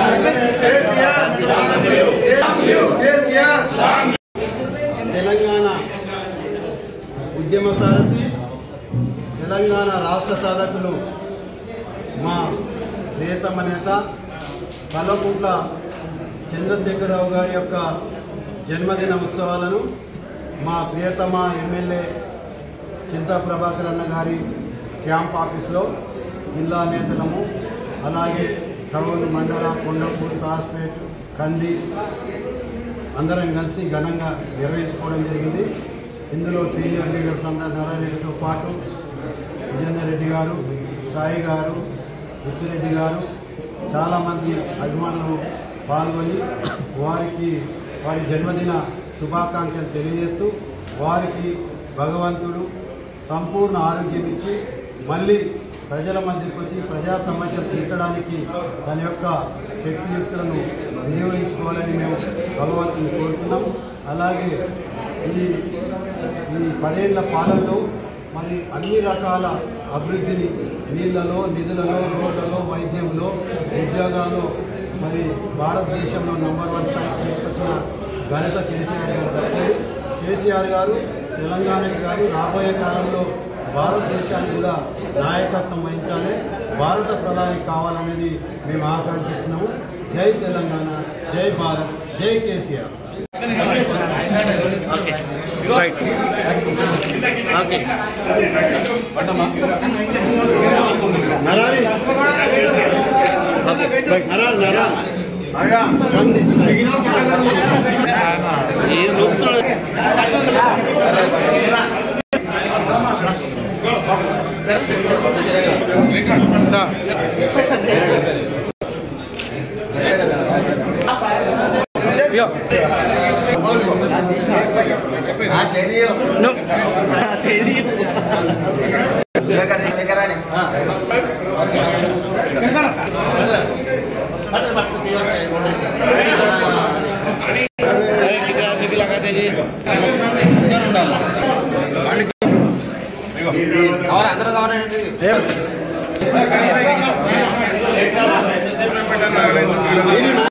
తెలంగాణ ఉద్యమ సారథి తెలంగాణ రాష్ట్ర సాధకులు మా ప్రియతమ నేత కల్వకుంట్ల చంద్రశేఖరరావు గారి యొక్క జన్మదిన ఉత్సవాలను మా ప్రియతమ ఎమ్మెల్యే చింతా ప్రభాకర్ అన్న గారి క్యాంప్ ఆఫీస్లో జిల్లా నేతలము అలాగే టౌన్ మండల కొండపూర్ సాస్పేట్ కంది అందరం కలిసి ఘనంగా నిర్వహించుకోవడం జరిగింది ఇందులో సీనియర్ లీడర్స్ అందరు నారాయణరెడ్డితో పాటు విజేందర్ రెడ్డి గారు సాయి గారు బుచ్చిరెడ్డి గారు చాలామంది అభిమానులు పాల్గొని వారికి వారి జన్మదిన శుభాకాంక్షలు తెలియజేస్తూ వారికి భగవంతుడు సంపూర్ణ ఆరోగ్యం ఇచ్చి మళ్ళీ ప్రజల మధ్యకు వచ్చి ప్రజా సమస్యలు తీర్చడానికి తన యొక్క శక్తియుక్తులను వినియోగించుకోవాలని మేము భగవంతుని కోరుతున్నాం అలాగే ఈ ఈ పదేళ్ల పాలనలో మరి అన్ని రకాల అభివృద్ధిని నీళ్లలో నిధులలో రోడ్లలో వైద్యంలో ఉద్యోగాల్లో మరి భారతదేశంలో నంబర్ వన్ స్థాయికి తీసుకొచ్చిన ఘనత కేసీఆర్ గారు దక్కింది కేసీఆర్ గారు తెలంగాణకి గారు రాబోయే కాలంలో భారతదేశానికి కూడా నాయకత్వం వహించాలి భారత ప్రధాని కావాలనేది మేము ఆకాంక్షిస్తున్నాము జై తెలంగాణ జై భారత్ జై కేసీఆర్ నరారి నరారి నరారి అందరూ కావాలండి